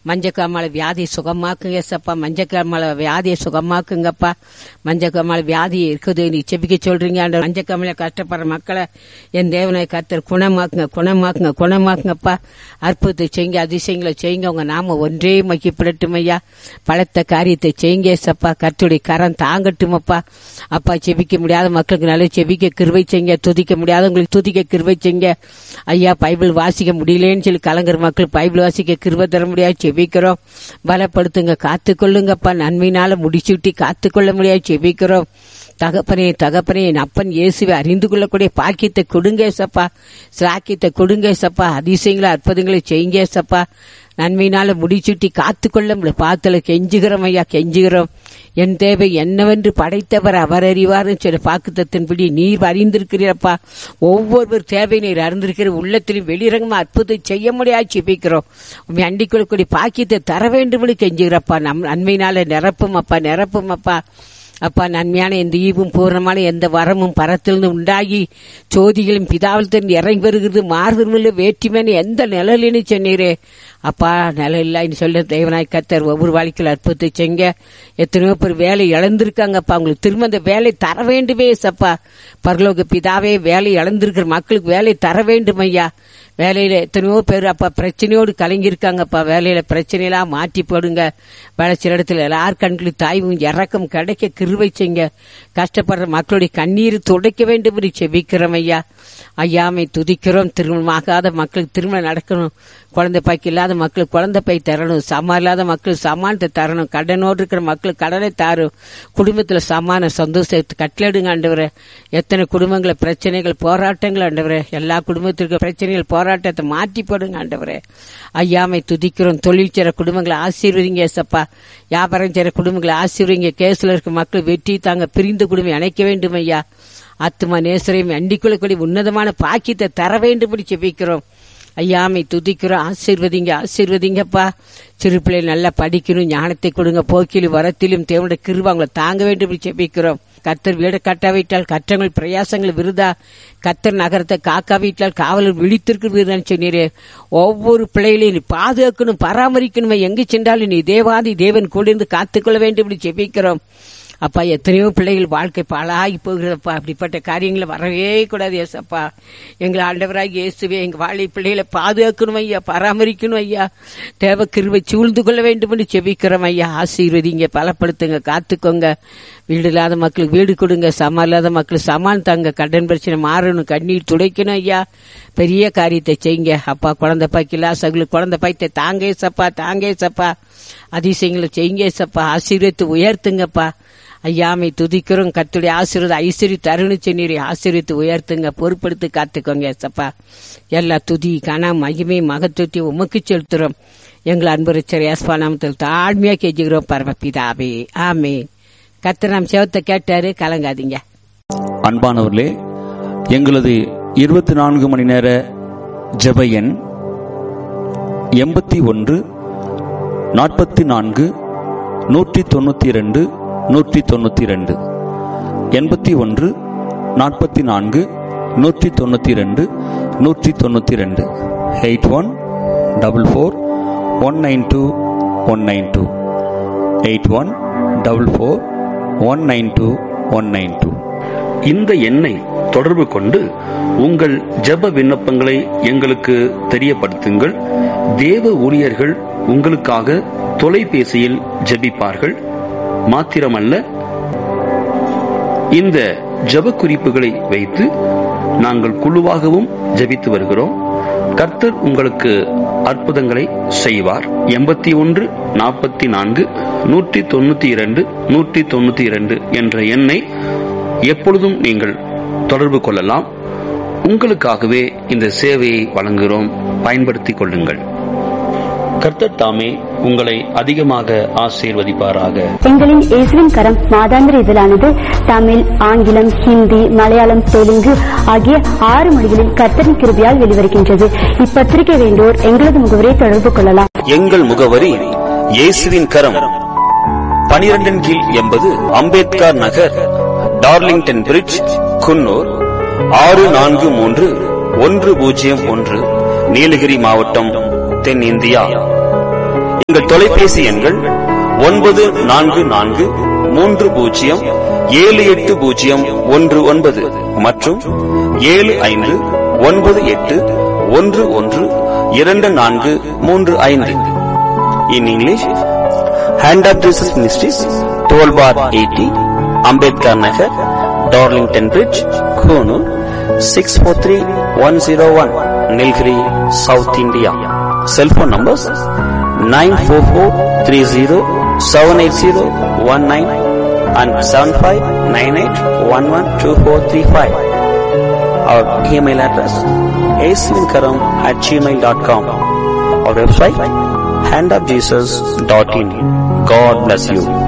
மஞ்சக்காமலை வியாதி சுகமாக்குங்க ஏசப்பா மஞ்சக்காமலை வியாதியை சுகமாக்குங்கப்பா மஞ்சக்காமலை வியாதி இருக்குது நீ செபிக்க சொல்றீங்க அந்த மஞ்சக்காமலை கஷ்டப்படுற மக்களை என் தேவனை கத்தர் குணமாக்குங்க குணமாக்குங்க குணமாக்குங்கப்பா அற்புதத்தை செய்யுங்க அதிசயங்களை செய்யுங்க உங்க நாம ஒன்றே மக்கிப்படட்டும் ஐயா பலத்த காரியத்தை செய்யுங்க ஏசப்பா கத்துடைய கரம் தாங்கட்டுமப்பா அப்பா செபிக்க முடியாத மக்களுக்கு நல்ல செபிக்க கிருவை செய்யுங்க துதிக்க முடியாதவங்களுக்கு துதிக்க கிருவை செய்யுங்க ஐயா பைபிள் வாசிக்க முடியலன்னு சொல்லி கலங்குற மக்கள் பைபிள் வாசிக்க கிருபை தர முடியாது செபிக்கிறோம் பலப்படுத்துங்க காத்துக்கொள்ளுங்கப்பா நன்மையினால முடிச்சுட்டி காத்துக்கொள்ள முடியாது செபிக்கிறோம் தகப்பனே தகப்பனே என் அப்பன் இயேசுவை அறிந்து கொள்ளக்கூடிய பாக்கியத்தை கொடுங்க சப்பா சாக்கியத்தை கொடுங்க சப்பா அதிசயங்களை அற்புதங்களை செய்யுங்க சப்பா நன்மையினால முடிச்சுட்டி காத்துக்கொள்ள பாத்துல கெஞ்சுகிறோம் ஐயா கெஞ்சுகிறோம் என் தேவை என்னவென்று படைத்தவர் அவர் அறிவார்னு சொல்லி பாக்குத்தத்தின்படி நீர் அறிந்திருக்கிறீரப்பா ஒவ்வொருவர் தேவை நீர் அறிந்திருக்கிற உள்ளத்திலும் வெளிரங்கமா அற்புதம் செய்ய முடியாது செபிக்கிறோம் உண்மை அண்டிக் கொள்ளக்கூடிய பாக்கியத்தை தர வேண்டும் கெஞ்சுகிறப்பா நம் நன்மையினால நிரப்பும் அப்பா நிரப்பும் அப்பா அப்பா நன்மையான எந்த ஈவும் பூர்ணமான எந்த வரமும் பரத்திலிருந்து உண்டாகி சோதிகளும் பிதாவில் திறந்து இறங்கி வருகிறது மாறுதல் வேற்றுமையான எந்த நிழலின்னு சொன்னீரே அப்பா நிலம் இல்லைன்னு சொல்ல தேவனாய் கத்தர் ஒவ்வொரு வாழ்க்கையில் அற்புதத்தை செங்க எத்தனையோ பேர் வேலை இழந்திருக்காங்கப்பா அவங்களுக்கு திரும்ப அந்த வேலை தர வேண்டுமே சப்பா பரலோக பிதாவே வேலை இழந்திருக்கிற மக்களுக்கு வேலை தர வேண்டும் ஐயா வேலையில எத்தனையோ பேர் அப்பா பிரச்சனையோடு கலங்கியிருக்காங்கப்பா வேலையில பிரச்சனையெல்லாம் மாற்றி போடுங்க வேலை சில இடத்துல எல்லார் கண்களுக்கு தாய்வும் இறக்கம் கிடைக்க கிருவை செய்ங்க கஷ்டப்படுற மக்களுடைய கண்ணீர் துடைக்க வேண்டும் என்று செபிக்கிறோம் ஐயா ஐயாமை துதிக்கிறோம் திருமணமாகாத மக்களுக்கு திருமணம் நடக்கணும் குழந்தை பாய்க்கு இல்லாத மக்களுக்கு குழந்தை பை தரணும் சமா இல்லாத மக்களுக்கு சமானத்தை தரணும் கடனோடு இருக்கிற மக்களுக்கு கடனை தாரும் குடும்பத்துல சமான சந்தோஷத்தை கட்டளிடுங்க ஆண்டவரே எத்தனை குடும்பங்கள பிரச்சனைகள் போராட்டங்கள் ஆண்டவரே எல்லா குடும்பத்திற்கு பிரச்சனைகள் போராட்டத்தை மாற்றி போடுங்க ஆண்டவரே ஐயாமை துதிக்கிறோம் தொழில் செய்ற குடும்பங்களை ஆசீர்வதிங்க ஏசப்பா வியாபாரம் செய்ற குடும்பங்களை ஆசீர்வதிங்க கேஸ்ல இருக்க மக்கள் வெற்றி தாங்க பிரிந்த குடும்பம் இணைக்க வேண்டும் ஐயா ஆத்மா நேசரையும் அண்டிக்குள்ளக்கூடிய உன்னதமான பாக்கியத்தை தர வேண்டும்படி செபிக்கிறோம் ஐயாமை துதிக்கிறோம் ஆசீர்வதிங்க ஆசீர்வதிங்கப்பா சிறு பிள்ளை நல்லா படிக்கணும் ஞானத்தை கொடுங்க போக்கிலும் வரத்திலும் தேவனுடைய கிருப அவங்களை தாங்க வேண்டும் செபிக்கிறோம் கத்தர் வீடு கட்டாவிட்டால் கற்றங்கள் பிரயாசங்கள் விருதா கத்தர் நகரத்தை காக்காவிட்டால் காவலர் விழித்திருக்கு விருதான்னு சொன்னீரே ஒவ்வொரு பிள்ளைகளையும் நீ பாதுகாக்கணும் பராமரிக்கணும் எங்கு சென்றாலும் நீ தேவாதி தேவன் கூட இருந்து காத்துக்கொள்ள வேண்டும் செபிக்கிறோம் அப்பா எத்தனையோ பிள்ளைகள் வாழ்க்கை பாழாகி போகிறதப்பா அப்படிப்பட்ட காரியங்களை வரவே கூடாது ஏசப்பா எங்களை ஆண்டவராகி இயேசுவே எங்க வாழை பிள்ளைகளை பாதுகாக்கணும் ஐயா பராமரிக்கணும் ஐயா தேவ கிருவை சூழ்ந்து கொள்ள வேண்டும் என்று செபிக்கிறோம் ஐயா ஆசீர்வதிங்க பலப்படுத்துங்க காத்துக்கோங்க வீடு இல்லாத மக்களுக்கு வீடு கொடுங்க சமா இல்லாத மக்களுக்கு சமான் தாங்க கடன் பிரச்சனை மாறணும் கண்ணீர் துடைக்கணும் ஐயா பெரிய காரியத்தை செய்யுங்க அப்பா குழந்தை பாய்க்கில்லா சகுலு குழந்தை பாய்த்தை தாங்க சப்பா தாங்க சப்பா அதிசயங்களை செய்யுங்க சப்பா ஆசீர்வத்து உயர்த்துங்கப்பா ஐயாமை துதிக்கிறோம் கத்துடைய ஆசீர்வாத ஐஸ்வரி தருணு சென்னீரை ஆசீர்வித்து உயர்த்துங்க பொறுப்படுத்தி காத்துக்கோங்க சப்பா எல்லா துதி கன மகிமை மகத்துவத்தை உமக்கு செலுத்துறோம் எங்கள் அன்புரச்சர் ஏஸ்பா நாமத்தில் தாழ்மையா கெஞ்சுகிறோம் பரமபிதாவே ஆமே கத்து நாம் செவத்தை கேட்டாரு கலங்காதீங்க அன்பானவர்களே எங்களது இருபத்தி நான்கு மணி நேர ஜெப எண் எண்பத்தி ஒன்று நாற்பத்தி நான்கு நூற்றி தொண்ணூற்றி ரெண்டு நூற்றி தொண்ணூற்றி ரெண்டு எண்பத்தி ஒன்று நாற்பத்தி நான்கு நூற்றி தொண்ணூற்றி ரெண்டு நூற்றி தொண்ணூற்றி ரெண்டு eight one double four one nine two one nine two eight one double four one nine two one nine டூ இந்த எண்ணை தொடர்பு கொண்டு உங்கள் ஜெப விண்ணப்பங்களை எங்களுக்கு தெரியப்படுத்துங்கள் தேவ ஊழியர்கள் உங்களுக்காக தொலைபேசியில் ஜெபிப்பார்கள் மாத்திரமல்ல இந்த ஜெப குறிப்புகளை வைத்து நாங்கள் குழுவாகவும் ஜெபித்து வருகிறோம் கர்த்தர் உங்களுக்கு அற்புதங்களை செய்வார் எண்பத்தி ஒன்று நாற்பத்தி நான்கு நூற்றி தொண்ணூத்தி இரண்டு நூற்றி தொண்ணூத்தி இரண்டு என்ற எண்ணை எப்பொழுதும் நீங்கள் தொடர்பு கொள்ளலாம் உங்களுக்காகவே இந்த சேவையை வழங்குகிறோம் பயன்படுத்திக் கொள்ளுங்கள் கர்த்தர் தாமே உங்களை அதிகமாக ஆசீர்வதிப்பாராக எங்களின் இயேசுவின் கரம் மாதாந்திர இதழானது தமிழ் ஆங்கிலம் ஹிந்தி மலையாளம் தெலுங்கு ஆகிய ஆறு மொழிகளில் கர்த்தரின் கிருபியால் வெளிவருகின்றது இப்பத்திரிகை வேண்டோர் எங்களது முகவரை தொடர்பு கொள்ளலாம் எங்கள் முகவரி இயேசுவின் கரம் பனிரெண்டின் கீழ் எண்பது அம்பேத்கர் நகர் டார்லிங்டன் பிரிட்ஜ் குன்னூர் ஆறு நான்கு மூன்று ஒன்று பூஜ்ஜியம் ஒன்று நீலகிரி மாவட்டம் தென்னிந்தியா எங்கள் தொலைபேசி எண்கள் ஒன்பது நான்கு நான்கு மூன்று பூஜ்ஜியம் ஏழு எட்டு பூஜ்ஜியம் ஒன்று ஒன்பது மற்றும் ஏழு ஐந்து ஒன்பது எட்டு ஒன்று ஒன்று இரண்டு நான்கு மூன்று ஐந்து in English hand of Jesus ministries twelve bar eighty Ambedkar Nagar Darlington bridge Coonoor six four three one zero one Nilgiri south India cellphone numbers nine four four three zero seven eight zero one nine and seven five nine eight one one two four three five our email address ஏஸ்லின்கரம் at Gmail dot com our website handofjesus.in. God bless you.